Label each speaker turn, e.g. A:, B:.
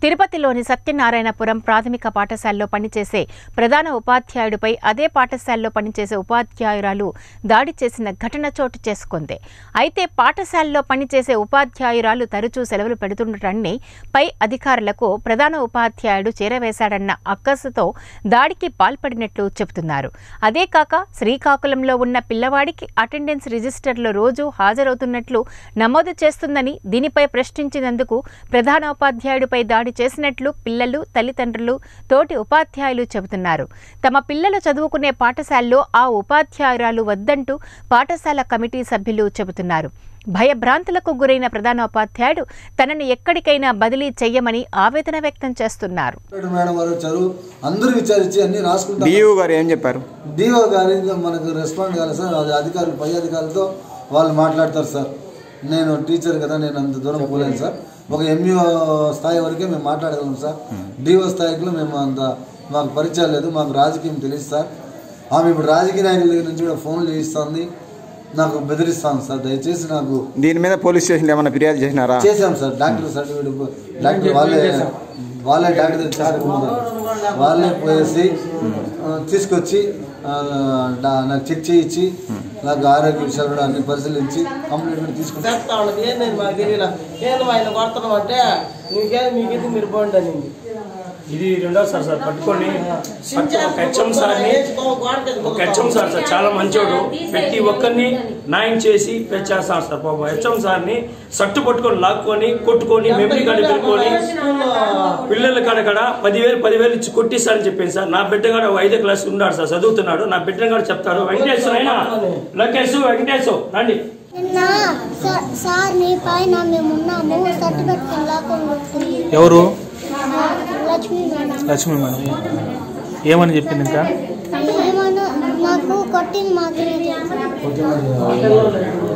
A: తిరుపతిలోని సత్యనారాయణపురం ప్రాథమిక పాఠశాలలో పనిచేసే ప్రధాన ఉపాధ్యాయుడిపై అదే పాఠశాలలో పనిచేసే ఉపాధ్యాయురాలు దాడి చేసిన ఘటన చోటు చేసుకుంది అయితే పాఠశాలలో పనిచేసే ఉపాధ్యాయురాలు తరచూ సెలవులు పెడుతుండటాన్ని పై అధికారులకు ప్రధాన ఉపాధ్యాయుడు చేరవేశాడన్న అక్కసుతో దాడికి పాల్పడినట్లు చెబుతున్నారు అదే కాక శ్రీకాకుళంలో ఉన్న పిల్లవాడికి అటెండెన్స్ రిజిస్టర్లో రోజు హాజరవుతున్నట్లు నమోదు చేస్తుందని దీనిపై ప్రశ్నించినందుకు ప్రధాన ఉపాధ్యాయుడిపై దాడి చేసినట్లు పిల్లలు తల్లిదండ్రులు తోటి ఉపాధ్యాయులు చెబుతున్నారు తమ పిల్లలు చదువుకునే పాఠశాలలో ఆ ఉపాధ్యాయురాలు వద్దంటూ పాఠశాల కమిటీ సభ్యులు చెబుతున్నారు భయభ్రాంతులకు గురైన ప్రధాన ఉపాధ్యాయుడు తనను ఎక్కడికైనా బదిలీ చెయ్యమని ఆవేదన వ్యక్తం చేస్తున్నారు
B: మేడం వారు చదువు అందరూ విచారించి అన్ని రాసుకుంటారు
C: డిఓ గారు ఏం చెప్పారు
B: డిఓ గారి మనకు రెస్పాండ్ కాలేదు సార్ అది అధికారులు పై అధికారులతో వాళ్ళు మాట్లాడతారు సార్ నేను టీచర్ కదా నేను అంత దూరం పోలేను సార్ ఒక ఎంఈఓ స్థాయి వరకే మేము మాట్లాడగలం సార్ డిఓ స్థాయిలో మేము అంత మాకు పరిచయం లేదు మాకు రాజకీయం తెలియదు సార్ ఆమె ఇప్పుడు రాజకీయ నాయకుల దగ్గర నుంచి కూడా ఫోన్లు చేస్తుంది నాకు బెదిరిస్తాను సార్ దయచేసి నాకు
C: దీని మీద పోలీస్ స్టేషన్లో ఏమైనా ఫిర్యాదు చేసినారా
B: చేశాం సార్ డాక్టర్ సర్టిఫికేట్ డాక్టర్ వాళ్ళే వాళ్ళే డాక్టర్ దగ్గర తీసుకున్నారు వాళ్ళే పోయేసి ఆ, తీసుకొచ్చి ఆ, డా- నాకు చెక్ చేయించి నాకు ఆరోగ్య విషయాలు కూడా అన్ని పరిశీలించి కంప్లీట్ కూడా తీసుకుంటాను
D: చేస్తా ఉన్నది ఏంది మాకు తెలియలా ఏంది మా ఆయన కొడతాం అంటే నీకేం మీకు ఇది మీరు పోండి అనింది
E: ఇది రెండోసారి సార్ పట్టుకొని పట్టు- ఒక హెచ్ఎం సార్ని ఒక హెచ్ఎం సార్ సార్ చాలా మంచోడు ప్రతి ఒక్కరిని న్యాయం చేసి చేస్తాను సార్ పాపం హెచ్ఎం సార్ని సట్టు పట్టుకొని లాక్కొని కొట్టుకొని మెమరీ కార్డు పెట్టుకొని పిల్లల కాడ కాడ పదివేలు పదివేలు ఇచ్చి కొట్టిస్తారని చెప్పింది సార్ నా బిడ్డ కాడ ఒక ఐదో క్లాస్ ఉన్నాడు సార్ చదువుతున్నాడు నా బిడ్డ కాడ చెప్తాడు వెంకటేశ్వర అయినా లకేశ్ వెంకటేశ్ రండి
F: నిన్న స- సార్ని పైన మేము ఉన్నాము సర్టి పెట్టుకొని లాక్కొని వస్తుంది
G: ఎవరు
F: లక్ష్మీ మేడం
G: లక్ష్మీ మేడం ఏమని చెప్పింది ఇంకా
F: ఏమన్నా మాకు కొట్టింది మాకు తెలియదు.